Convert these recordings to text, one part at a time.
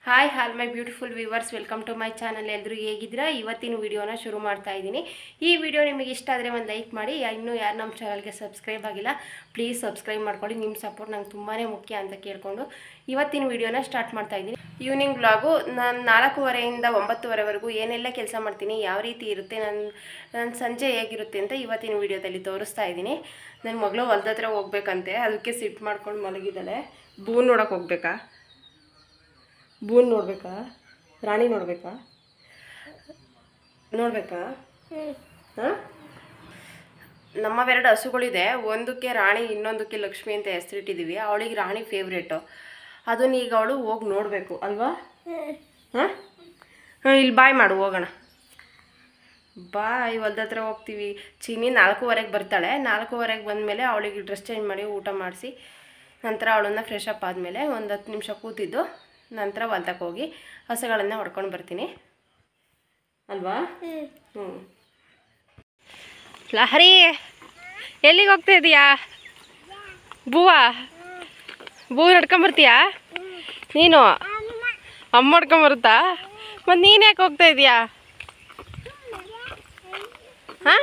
hi all my beautiful viewers welcome to my channel ಎಲ್ಲರೂ ಹೇಗಿದ್ದೀರಾ ಇವತ್ತಿನ ವಿಡಿಯೋನ ಶುರು ಮಾಡ್ತಾ ಇದ್ದೀನಿ ಈ ವಿಡಿಯೋ ನಿಮಗೆ ಇಷ್ಟ ಆದರೆ ಒಂದು ಲೈಕ್ ಮಾಡಿ ಯಾ- ಇನ್ನೂ ಯಾರು ನಮ್ಮ ಚಾನಲ್ಗೆ ಸಬ್ಸ್ಕ್ರೈಬ್ ಆಗಿಲ್ಲ ಪ್ಲೀಸ್ ಸಬ್ಸ್ಕ್ರೈಬ್ ಮಾಡ್ಕೊಳ್ಳಿ ನಿಮ್ಮ ಸಪೋರ್ಟ್ ನಂಗೆ ತುಂಬಾ ಮುಖ್ಯ ಅಂತ ಕೇಳಿಕೊಂಡು ಇವತ್ತಿನ ವಿಡಿಯೋನ ಸ್ಟಾರ್ಟ್ ಮಾಡ್ತಾ ಇದ್ದೀನಿ ಈವ್ನಿಂಗ್ ಬ್ಲಾಗು ನಾನು ನಾಲ್ಕೂವರೆಯಿಂದ ಒಂಬತ್ತುವರೆವರೆಗೂ ಏನೆಲ್ಲ ಕೆಲಸ ಮಾಡ್ತೀನಿ ಯಾವ ರೀತಿ ಇರುತ್ತೆ ನನ್ನ ನನ್ನ ಸಂಜೆ ಹೇಗಿರುತ್ತೆ ಅಂತ ಇವತ್ತಿನ ವಿಡಿಯೋದಲ್ಲಿ ತೋರಿಸ್ತಾ ಇದ್ದೀನಿ ನನ್ನ ಮಗಳು ಹೊಲ್ದ ಹತ್ರ ಹೋಗ್ಬೇಕಂತೆ ಅದಕ್ಕೆ ಸಿಟ್ಟು ಮಾಡ್ಕೊಂಡು ಮಲಗಿದ್ದಾಳೆ ಬೂನ್ ನೋಡೋಕೆ ಹೋಗ್ಬೇಕಾ ಬೂನ್ ನೋಡ್ಬೇಕಾ ರಾಣಿ ನೋಡ್ಬೇಕಾ ನೋಡ್ಬೇಕಾ ಹಾಂ ನಮ್ಮವೆರಡು ಹಸುಗಳಿದೆ ಒಂದಕ್ಕೆ ರಾಣಿ ಇನ್ನೊಂದಕ್ಕೆ ಲಕ್ಷ್ಮಿ ಅಂತ ಹೆಸರಿಟ್ಟಿದ್ದೀವಿ ಅವಳಿಗೆ ರಾಣಿ ಫೇವ್ರೇಟು ಅದನ್ನ ಈಗ ಅವಳು ಹೋಗಿ ನೋಡಬೇಕು ಅಲ್ವಾ ಹಾಂ ಹಾಂ ಇಲ್ಲಿ ಬಾಯ್ ಮಾಡು ಹೋಗೋಣ ಬಾಯ್ ಹೊಲ್ದ ಹತ್ರ ಹೋಗ್ತೀವಿ ಚಿನ್ನಿ ನಾಲ್ಕೂವರೆಗೆ ಬರ್ತಾಳೆ ನಾಲ್ಕೂವರೆಗೆ ಬಂದಮೇಲೆ ಅವಳಿಗೆ ಡ್ರೆಸ್ ಚೇಂಜ್ ಮಾಡಿ ಊಟ ಮಾಡಿಸಿ ನಂತರ ಅವಳನ್ನ ಫ್ರೆಶ್ ಅಪ್ ಆದಮೇಲೆ ಒಂದು ಹತ್ತು ನಿಮಿಷ ಕೂತಿದ್ದು ನಂತರ ಹೊಲ್ದಕ್ಕೆ ಹೋಗಿ ಹಸುಗಳನ್ನ ಹೊಡ್ಕೊಂಡು ಬರ್ತೀನಿ ಅಲ್ವಾ ಹ್ಞೂ ಲಹರಿ ಎಲ್ಲಿಗೆ ಹೋಗ್ತಾ ಇದೀಯಾ ಬೂವಾ ಬೂ ನಡ್ಕೊಂಬರ್ತೀಯಾ ನೀನು ಅಮ್ಮ ಹೊಡ್ಕೊಂಬರುತ್ತಾ ಮತ್ತು ನೀನು ಯಾಕೆ ಹೋಗ್ತಾ ಇದೀಯಾ ಹಾಂ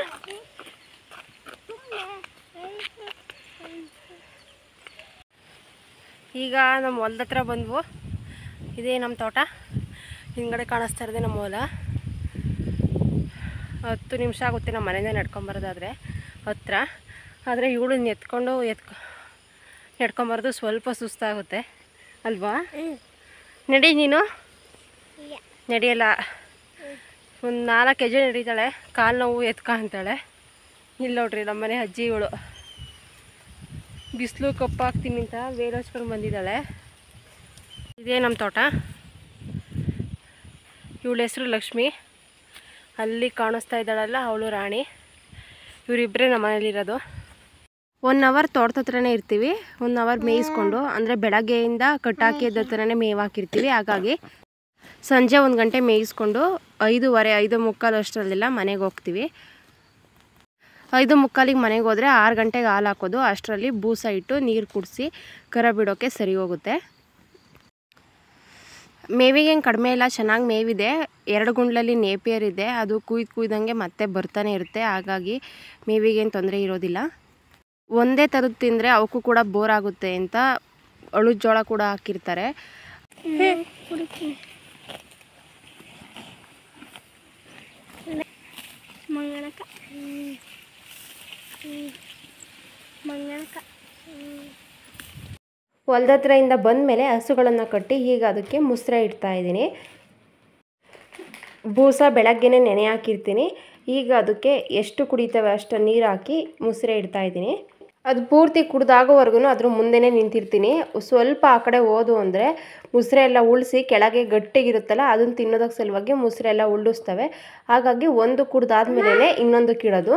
ಈಗ ನಮ್ಮ ಹೊಲ್ದ ಹತ್ರ ಬಂದ್ವು ಇದೇ ನಮ್ಮ ತೋಟ ಹಿಂದ್ಗಡೆ ಕಾಣಿಸ್ತಾ ಇರೋದೇ ನಮ್ಮ ಹೊಲ ಹತ್ತು ನಿಮಿಷ ಆಗುತ್ತೆ ನಮ್ಮ ಮನೆಯಿಂದ ನಡ್ಕೊಂಬರೋದಾದರೆ ಹತ್ರ ಆದರೆ ಇವಳನ್ನ ಎತ್ಕೊಂಡು ಎತ್ಕೊ ನಡ್ಕೊಂಬರೋದು ಸ್ವಲ್ಪ ಸುಸ್ತಾಗುತ್ತೆ ಅಲ್ವಾ ನಡಿ ನೀನು ನಡೆಯಲ್ಲ ಒಂದು ನಾಲ್ಕು ಹೆಜ್ಜೆ ನಡೀತಾಳೆ ಕಾಲು ನೋವು ಎತ್ಕ ಅಂತಾಳೆ ಇಲ್ಲ ನೋಡ್ರಿ ನಮ್ಮನೆ ಅಜ್ಜಿ ಇವಳು ಬಿಸಿಲು ಕಪ್ಪಾಗ್ತೀನಿ ಅಂತ ವೇಲ್ ಹಚ್ಕೊಂಡು ಬಂದಿದ್ದಾಳೆ ಇದೇ ನಮ್ಮ ತೋಟ ಇವಳ ಹೆಸರು ಲಕ್ಷ್ಮಿ ಅಲ್ಲಿ ಕಾಣಿಸ್ತಾ ಇದ್ದಾಳಲ್ಲ ಅವಳು ರಾಣಿ ಇವರಿಬ್ಬರೇ ನಮ್ಮ ಮನೇಲಿರೋದು ಒನ್ ಅವರ್ ತೋಟದ ಹತ್ರನೇ ಇರ್ತೀವಿ ಒನ್ ಅವರ್ ಮೇಯಿಸ್ಕೊಂಡು ಅಂದರೆ ಬೆಳಗ್ಗೆಯಿಂದ ಕಟ್ಟಾಕಿದ ಹತ್ರನೇ ಮೇವು ಹಾಕಿರ್ತೀವಿ ಹಾಗಾಗಿ ಸಂಜೆ ಒಂದು ಗಂಟೆ ಮೇಯಿಸ್ಕೊಂಡು ಐದೂವರೆ ಐದು ಮುಕ್ಕಾಲು ಅಷ್ಟರಲ್ಲೆಲ್ಲ ಮನೆಗೆ ಹೋಗ್ತೀವಿ ಐದು ಮುಕ್ಕಾಲಿಗೆ ಮನೆಗೆ ಹೋದರೆ ಆರು ಗಂಟೆಗೆ ಹಾಲು ಹಾಕೋದು ಅಷ್ಟರಲ್ಲಿ ಬೂಸ ಇಟ್ಟು ನೀರು ಕುಡಿಸಿ ಕರ ಬಿಡೋಕ್ಕೆ ಸರಿ ಹೋಗುತ್ತೆ ಮೇವಿಗೆ ಏನು ಕಡಿಮೆ ಇಲ್ಲ ಚೆನ್ನಾಗಿ ಮೇವಿದೆ ಎರಡು ಗುಂಡ್ಲಲ್ಲಿ ನೇಪಿಯರ್ ಇದೆ ಅದು ಕುಯ್ದು ಕುಯ್ದಂಗೆ ಮತ್ತೆ ಬರ್ತಾನೆ ಇರುತ್ತೆ ಹಾಗಾಗಿ ಮೇವಿಗೇನು ತೊಂದರೆ ಇರೋದಿಲ್ಲ ಒಂದೇ ಥರದ್ದು ತಿಂದರೆ ಅವಕ್ಕೂ ಕೂಡ ಬೋರ್ ಆಗುತ್ತೆ ಅಂತ ಅಳು ಜೋಳ ಕೂಡ ಹಾಕಿರ್ತಾರೆ ಮಂಗಳಕ ಮಂಗಳಕ ಹೊಲ್ದ ಹತ್ರದಿಂದ ಬಂದಮೇಲೆ ಹಸುಗಳನ್ನು ಕಟ್ಟಿ ಈಗ ಅದಕ್ಕೆ ಮುಸ್ರೆ ಇಡ್ತಾ ಇದ್ದೀನಿ ಬೂಸ ಬೆಳಗ್ಗೆನೇ ನೆನೆ ಹಾಕಿರ್ತೀನಿ ಈಗ ಅದಕ್ಕೆ ಎಷ್ಟು ಕುಡಿತವೆ ಅಷ್ಟು ನೀರು ಹಾಕಿ ಮುಸ್ರೆ ಇಡ್ತಾ ಇದ್ದೀನಿ ಅದು ಪೂರ್ತಿ ಕುಡ್ದಾಗೋವರೆಗೂ ಅದ್ರ ಮುಂದೆನೇ ನಿಂತಿರ್ತೀನಿ ಸ್ವಲ್ಪ ಆ ಕಡೆ ಹೋದು ಅಂದರೆ ಮುಸ್ರೆ ಎಲ್ಲ ಉಳಿಸಿ ಕೆಳಗೆ ಗಟ್ಟಿಗಿರುತ್ತಲ್ಲ ಅದನ್ನು ತಿನ್ನೋದಕ್ಕೆ ಸಲುವಾಗಿ ಮುಸ್ರೆ ಎಲ್ಲ ಉಳ್ಳಿಸ್ತವೆ ಹಾಗಾಗಿ ಒಂದು ಕುಡ್ದಾದ್ಮೇಲೆ ಇನ್ನೊಂದಕ್ಕೆ ಇಡೋದು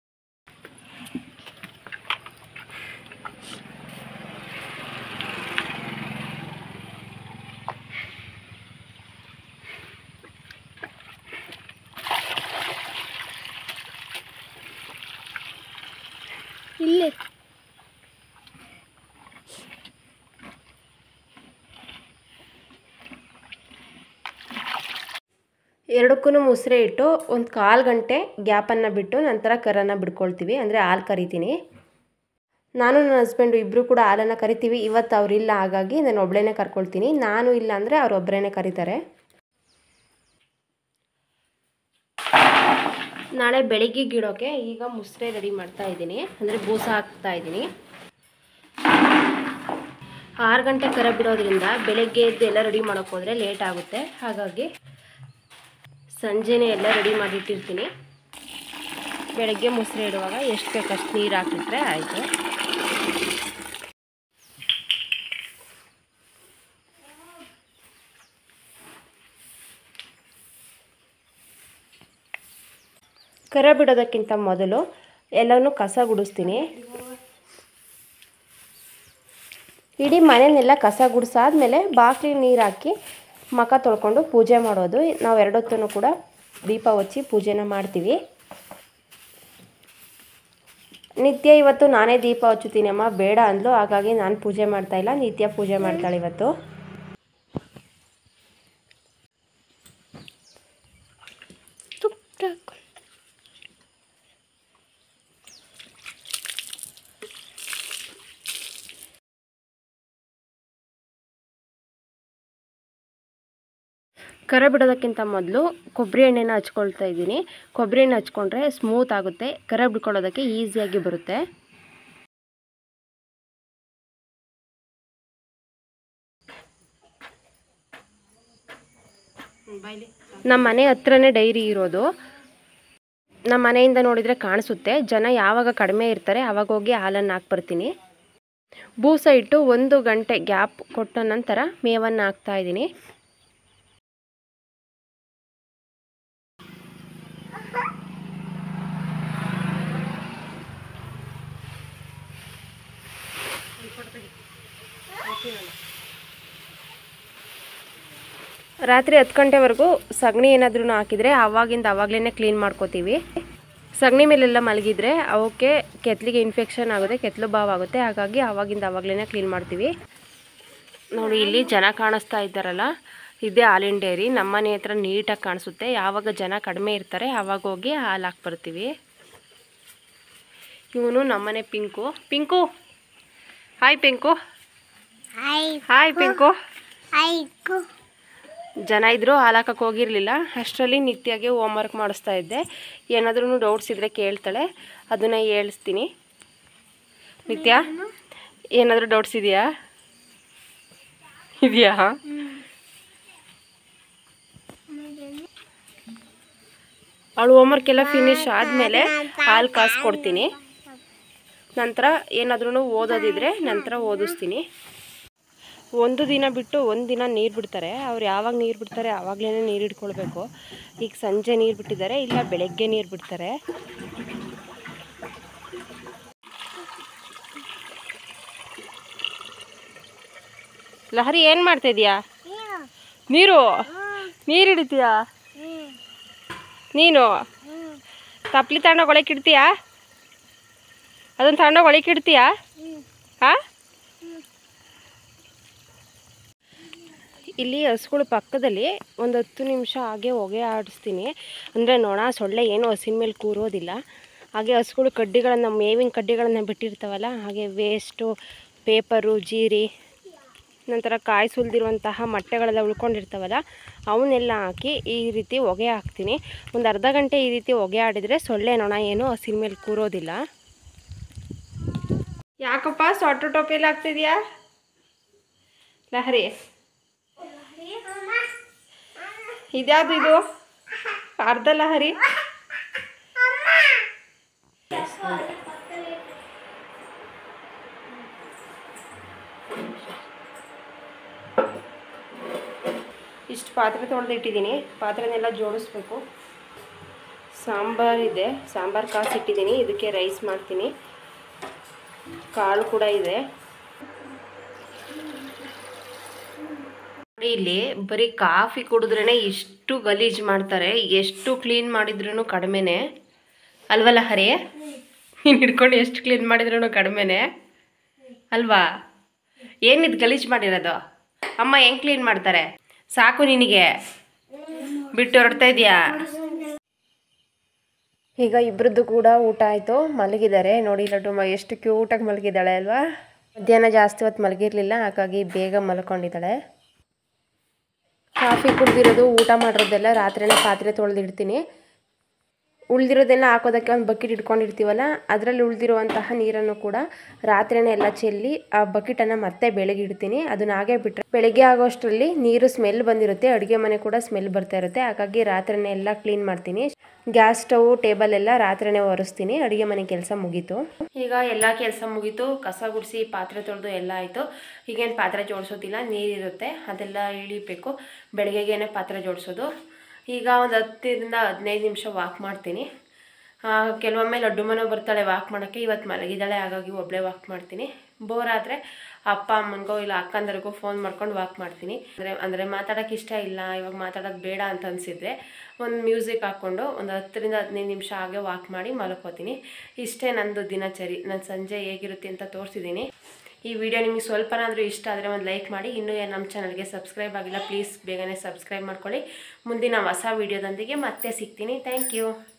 ಇಲ್ಲಿ ಎರಡಕ್ಕೂ ಮುಸ್ರೆ ಇಟ್ಟು ಒಂದು ಕಾಲು ಗಂಟೆ ಗ್ಯಾಪನ್ನು ಬಿಟ್ಟು ನಂತರ ಕರನ್ನು ಬಿಡ್ಕೊಳ್ತೀವಿ ಅಂದರೆ ಹಾಲು ಕರಿತೀನಿ ನಾನು ನನ್ನ ಹಸ್ಬೆಂಡು ಇಬ್ಬರು ಕೂಡ ಹಾಲನ್ನು ಕರಿತೀವಿ ಇವತ್ತು ಅವರಿಲ್ಲ ಹಾಗಾಗಿ ನಾನು ಒಬ್ಬಳೇನೆ ಕರ್ಕೊಳ್ತೀನಿ ನಾನು ಇಲ್ಲ ಅಂದರೆ ಅವರೊಬ್ಬರೇನೆ ಕರೀತಾರೆ ನಾಳೆ ಬೆಳಿಗ್ಗೆ ಗಿಡೋಕೆ ಈಗ ಮುಸ್ರೆ ರೆಡಿ ಮಾಡ್ತಾ ಇದ್ದೀನಿ ಅಂದರೆ ಬೂಸ ಹಾಕ್ತಾ ಇದ್ದೀನಿ ಆರು ಗಂಟೆ ಕರ ಬಿಡೋದ್ರಿಂದ ಬೆಳಗ್ಗೆ ಎದ್ದು ಎಲ್ಲ ರೆಡಿ ಮಾಡೋಕೆ ಹೋದರೆ ಲೇಟ್ ಆಗುತ್ತೆ ಹಾಗಾಗಿ ಸಂಜೆನೇ ಎಲ್ಲ ರೆಡಿ ಮಾಡಿಟ್ಟಿರ್ತೀನಿ ಬೆಳಗ್ಗೆ ಮೊಸರು ಇಡುವಾಗ ಎಷ್ಟು ಬೇಕಷ್ಟು ನೀರು ಹಾಕಿಟ್ರೆ ಆಯಿತು ಕರ ಬಿಡೋದಕ್ಕಿಂತ ಮೊದಲು ಎಲ್ಲನೂ ಕಸ ಗುಡಿಸ್ತೀನಿ ಇಡೀ ಮನೆಯನ್ನೆಲ್ಲ ಕಸ ಗುಡಿಸಾದ್ಮೇಲೆ ಬಾಕ್ಲಿ ನೀರು ಹಾಕಿ ಮಖ ತೊಳ್ಕೊಂಡು ಪೂಜೆ ಮಾಡೋದು ನಾವು ಎರಡೊತ್ತೂ ಕೂಡ ದೀಪ ಹಚ್ಚಿ ಪೂಜೆನ ಮಾಡ್ತೀವಿ ನಿತ್ಯ ಇವತ್ತು ನಾನೇ ದೀಪ ಹಚ್ಚುತ್ತೀನಿ ಅಮ್ಮ ಬೇಡ ಅಂದ್ಲು ಹಾಗಾಗಿ ನಾನು ಪೂಜೆ ಮಾಡ್ತಾ ಇಲ್ಲ ನಿತ್ಯ ಪೂಜೆ ಮಾಡ್ತಾಳೆ ಇವತ್ತು ಕರೆ ಬಿಡೋದಕ್ಕಿಂತ ಮೊದಲು ಕೊಬ್ಬರಿ ಎಣ್ಣೆನ ಹಚ್ಕೊಳ್ತಾ ಇದ್ದೀನಿ ಕೊಬ್ಬರಿ ಎಣ್ಣೆ ಹಚ್ಕೊಂಡ್ರೆ ಸ್ಮೂತ್ ಆಗುತ್ತೆ ಕರೆ ಬಿಡ್ಕೊಳ್ಳೋದಕ್ಕೆ ಈಸಿಯಾಗಿ ಬರುತ್ತೆ ನಮ್ಮ ಮನೆ ಹತ್ರನೇ ಡೈರಿ ಇರೋದು ನಮ್ಮ ಮನೆಯಿಂದ ನೋಡಿದರೆ ಕಾಣಿಸುತ್ತೆ ಜನ ಯಾವಾಗ ಕಡಿಮೆ ಇರ್ತಾರೆ ಆವಾಗ ಹೋಗಿ ಹಾಲನ್ನು ಹಾಕಿ ಬರ್ತೀನಿ ಬೂಸ ಇಟ್ಟು ಒಂದು ಗಂಟೆ ಗ್ಯಾಪ್ ಕೊಟ್ಟ ನಂತರ ಮೇವನ್ನು ಹಾಕ್ತಾ ಇದ್ದೀನಿ ರಾತ್ರಿ ಹತ್ತು ಗಂಟೆವರೆಗೂ ಸಗಣಿ ಏನಾದ್ರೂ ಹಾಕಿದರೆ ಆವಾಗಿಂದ ಆವಾಗಲೇ ಕ್ಲೀನ್ ಮಾಡ್ಕೋತೀವಿ ಸಗಣಿ ಮೇಲೆಲ್ಲ ಮಲಗಿದ್ರೆ ಅವಕ್ಕೆ ಕೆತ್ತಲಿಗೆ ಇನ್ಫೆಕ್ಷನ್ ಆಗುತ್ತೆ ಕೆತ್ತಲು ಬಾವು ಆಗುತ್ತೆ ಹಾಗಾಗಿ ಆವಾಗಿಂದ ಆವಾಗಲೇ ಕ್ಲೀನ್ ಮಾಡ್ತೀವಿ ನೋಡಿ ಇಲ್ಲಿ ಜನ ಕಾಣಿಸ್ತಾ ಇದ್ದಾರಲ್ಲ ಇದೇ ಹಾಲಿನ ಡೈರಿ ನಮ್ಮ ಮನೆ ಹತ್ರ ನೀಟಾಗಿ ಕಾಣಿಸುತ್ತೆ ಯಾವಾಗ ಜನ ಕಡಿಮೆ ಇರ್ತಾರೆ ಆವಾಗ ಹೋಗಿ ಹಾಲು ಹಾಕಿ ಬರ್ತೀವಿ ಇವನು ನಮ್ಮನೆ Pinku Pinku hi Pinku hi hi Pinku ಆಯ್ಕು ಜನ ಇದ್ದರು ಹಾಲು ಹಾಕಕ್ಕೆ ಹೋಗಿರಲಿಲ್ಲ ಅಷ್ಟರಲ್ಲಿ ನಿತ್ಯಗೆ ಹೋಮ್ವರ್ಕ್ ಮಾಡಿಸ್ತಾ ಇದ್ದೆ ಏನಾದ್ರೂ ಡೌಟ್ಸ್ ಇದ್ದರೆ ಕೇಳ್ತಾಳೆ ಅದನ್ನು ಹೇಳಿಸ್ತೀನಿ ನಿತ್ಯ ಏನಾದರೂ ಡೌಟ್ಸ್ ಇದೆಯಾ ಇದೆಯಾ ಅವಳು ಹೋಮ್ವರ್ಕ್ ಎಲ್ಲ ಫಿನಿಶ್ ಆದಮೇಲೆ ಹಾಲು ಕಾಸು ಕೊಡ್ತೀನಿ ನಂತರ ಏನಾದ್ರೂ ಓದೋದಿದ್ರೆ ನಂತರ ಓದಿಸ್ತೀನಿ ಒಂದು ದಿನ ಬಿಟ್ಟು ಒಂದು ದಿನ ನೀರು ಬಿಡ್ತಾರೆ ಅವ್ರು ಯಾವಾಗ ನೀರು ಬಿಡ್ತಾರೆ ಆವಾಗಲೇ ನೀರು ಇಟ್ಕೊಳ್ಬೇಕು ಈಗ ಸಂಜೆ ನೀರು ಬಿಟ್ಟಿದ್ದಾರೆ ಇಲ್ಲ ಬೆಳಗ್ಗೆ ನೀರು ಬಿಡ್ತಾರೆ ಲಹರಿ ಏನು ಮಾಡ್ತಾ ಇದೀಯಾ ನೀರು ನೀರು ಹಿಡಿತೀಯಾ ನೀನು ತಪ್ಲಿ ತಗೊಂಡೋಗಿ ಒಳಗೆ ಇಡ್ತೀಯಾ ಅದನ್ನು ತಗೊಂಡೋಗಿ ಒಳಗೆ ಇಡ್ತೀಯಾ ಹಾಂ ಇಲ್ಲಿ ಹಸುಗಳ ಪಕ್ಕದಲ್ಲಿ ಒಂದು ಹತ್ತು ನಿಮಿಷ ಹಾಗೆ ಹೊಗೆ ಆಡಿಸ್ತೀನಿ ಅಂದರೆ ನೊಣ ಸೊಳ್ಳೆ ಏನು ಹಸಿನ ಮೇಲೆ ಕೂರೋದಿಲ್ಲ ಹಾಗೆ ಹಸುಗಳು ಕಡ್ಡಿಗಳನ್ನು ಮೇವಿನ ಕಡ್ಡಿಗಳನ್ನು ಬಿಟ್ಟಿರ್ತಾವಲ್ಲ ಹಾಗೆ ವೇಸ್ಟು ಪೇಪರು ಜೀರಿ ನಂತರ ಕಾಯಿ ಸುಲಿದಿರುವಂತಹ ಮೊಟ್ಟೆಗಳೆಲ್ಲ ಉಳ್ಕೊಂಡಿರ್ತಾವಲ್ಲ ಅವನ್ನೆಲ್ಲ ಹಾಕಿ ಈ ರೀತಿ ಹೊಗೆ ಹಾಕ್ತೀನಿ ಒಂದು ಅರ್ಧ ಗಂಟೆ ಈ ರೀತಿ ಹೊಗೆ ಆಡಿದರೆ ಸೊಳ್ಳೆ ನೊಣ ಏನು ಹಸಿನ ಮೇಲೆ ಕೂರೋದಿಲ್ಲ ಯಾಕಪ್ಪ ಸೊಟ್ಟು ಟೋಪಿಯಲ್ಲಿ ಹಾಕ್ತಿದ್ಯಾ ಲಹರಿ ಇದ್ಯಾವುದು ಇದು ಅರ್ಧ ಲಹರಿ ಇಷ್ಟು ಪಾತ್ರೆ ತೊಳೆದಿಟ್ಟಿದ್ದೀನಿ ಪಾತ್ರೆನೆಲ್ಲ ಜೋಡಿಸ್ಬೇಕು ಸಾಂಬಾರ್ ಇದೆ ಸಾಂಬಾರು ಕಾಸು ಇಟ್ಟಿದ್ದೀನಿ ಇದಕ್ಕೆ ರೈಸ್ ಮಾಡ್ತೀನಿ ಕಾಳು ಕೂಡ ಇದೆ ನೋಡಿ ಇಲ್ಲಿ ಬರೀ ಕಾಫಿ ಕುಡಿದ್ರೇ ಇಷ್ಟು ಗಲೀಜು ಮಾಡ್ತಾರೆ ಎಷ್ಟು ಕ್ಲೀನ್ ಮಾಡಿದ್ರೂ ಕಡಿಮೆನೆ ಅಲ್ವಲ್ಲ ಹರಿ ನೀನು ಹಿಡ್ಕೊಂಡು ಎಷ್ಟು ಕ್ಲೀನ್ ಮಾಡಿದ್ರೂ ಕಡಿಮೆನೆ ಅಲ್ವಾ ಏನಿದು ಗಲೀಜು ಮಾಡಿರೋದು ಅಮ್ಮ ಹೆಂಗೆ ಕ್ಲೀನ್ ಮಾಡ್ತಾರೆ ಸಾಕು ನಿನಗೆ ಬಿಟ್ಟು ಹೊರಡ್ತಾ ಇದೆಯಾ ಈಗ ಇಬ್ಬರದ್ದು ಕೂಡ ಊಟ ಆಯಿತು ಮಲಗಿದ್ದಾರೆ ನೋಡಿ ಲಡ್ಡು ಎಷ್ಟು ಕ್ಯೂಟಾಗಿ ಮಲಗಿದ್ದಾಳೆ ಅಲ್ವಾ ಮಧ್ಯಾಹ್ನ ಜಾಸ್ತಿ ಹೊತ್ತು ಮಲಗಿರಲಿಲ್ಲ ಹಾಗಾಗಿ ಬೇಗ ಮಲ್ಕೊಂಡಿದ್ದಾಳೆ ಕಾಫಿ ಕುಡ್ದಿರೋದು ಊಟ ಮಾಡಿರೋದೆಲ್ಲ ರಾತ್ರಿನೇ ಪಾತ್ರೆ ತೊಳೆದಿಡ್ತೀನಿ ಉಳಿದಿರೋದೆಲ್ಲ ಹಾಕೋದಕ್ಕೆ ಒಂದು ಬಕೆಟ್ ಇಟ್ಕೊಂಡಿರ್ತೀವಲ್ಲ ಅದರಲ್ಲಿ ಉಳಿದಿರುವಂತಹ ನೀರನ್ನು ಕೂಡ ರಾತ್ರಿನೇ ಎಲ್ಲ ಚೆಲ್ಲಿ ಆ ಬಕೆಟನ್ನು ಮತ್ತೆ ಬೆಳಗ್ಗೆ ಇಡ್ತೀನಿ ಅದನ್ನ ಹಾಗೆ ಬಿಟ್ಟರೆ ಬೆಳಗ್ಗೆ ಆಗೋಷ್ಟರಲ್ಲಿ ನೀರು ಸ್ಮೆಲ್ ಬಂದಿರುತ್ತೆ ಅಡುಗೆ ಮನೆ ಕೂಡ ಸ್ಮೆಲ್ ಬರ್ತಾ ಇರುತ್ತೆ ಹಾಗಾಗಿ ರಾತ್ರಿನೇ ಎಲ್ಲ ಕ್ಲೀನ್ ಮಾಡ್ತೀನಿ ಗ್ಯಾಸ್ ಸ್ಟವ್ ಟೇಬಲ್ ಎಲ್ಲ ರಾತ್ರಿನೇ ಒರೆಸ್ತೀನಿ ಅಡುಗೆ ಮನೆ ಕೆಲಸ ಮುಗೀತು ಈಗ ಎಲ್ಲ ಕೆಲಸ ಮುಗೀತು ಕಸ ಗುಡಿಸಿ ಪಾತ್ರೆ ತೊಳೆದು ಎಲ್ಲ ಆಯಿತು ಈಗೇನು ಪಾತ್ರೆ ಜೋಡಿಸೋದಿಲ್ಲ ನೀರಿರುತ್ತೆ ಅದೆಲ್ಲ ಇಳಿಬೇಕು ಬೆಳಗ್ಗೆಗೇನೆ ಪಾತ್ರೆ ಜೋಡಿಸೋದು ಈಗ ಒಂದು ಹತ್ತರಿಂದ ಹದಿನೈದು ನಿಮಿಷ ವಾಕ್ ಮಾಡ್ತೀನಿ ಆ, ಕೆಲವೊಮ್ಮೆ ಲಡ್ಡು ಮನೆ ಬರ್ತಾಳೆ ವಾಕ್ ಮಾಡೋಕ್ಕೆ ಇವತ್ತು ಮಲಗಿದ್ದಾಳೆ ಹಾಗಾಗಿ ಒಬ್ಬಳೇ ವಾಕ್ ಮಾಡ್ತೀನಿ ಬೋರ್ ಆದರೆ ಅಪ್ಪ ಅಮ್ಮನಿಗೋ ಇಲ್ಲ ಅಕ್ಕಂದರಿಗೋ ಫೋನ್ ಮಾಡ್ಕೊಂಡು ವಾಕ್ ಮಾಡ್ತೀನಿ ಅಂದರೆ ಅಂದರೆ ಮಾತಾಡೋಕ್ಕೆ ಇಷ್ಟ ಇಲ್ಲ ಇವಾಗ ಮಾತಾಡೋದು ಬೇಡ ಅಂತ ಅನಿಸಿದ್ರೆ ಒಂದು ಮ್ಯೂಸಿಕ್ ಹಾಕ್ಕೊಂಡು ಒಂದು ಹತ್ತರಿಂದ ಹದಿನೈದು ನಿಮಿಷ ಹಾಗೆ ವಾಕ್ ಮಾಡಿ ಮಲ್ಕೋತೀನಿ ಇಷ್ಟೇ ನಂದು ದಿನಚರಿ ನಾನು ಸಂಜೆ ಹೇಗಿರುತ್ತೆ ಅಂತ ತೋರಿಸಿದ್ದೀನಿ ಈ ವಿಡಿಯೋ ನಿಮಗೆ ಸ್ವಲ್ಪನಾದರೂ ಇಷ್ಟ ಆದರೆ ಒಂದು ಲೈಕ್ ಮಾಡಿ ಇನ್ನೂ ಏನು ನಮ್ಮ ಚಾನಲ್ಗೆ ಸಬ್ಸ್ಕ್ರೈಬ್ ಆಗಿಲ್ಲ ಪ್ಲೀಸ್ ಬೇಗನೆ ಸಬ್ಸ್ಕ್ರೈಬ್ ಮಾಡ್ಕೊಳ್ಳಿ ಮುಂದಿನ ಹೊಸ ವಿಡಿಯೋದೊಂದಿಗೆ ಮತ್ತೆ ಸಿಗ್ತೀನಿ ಥ್ಯಾಂಕ್ ಯು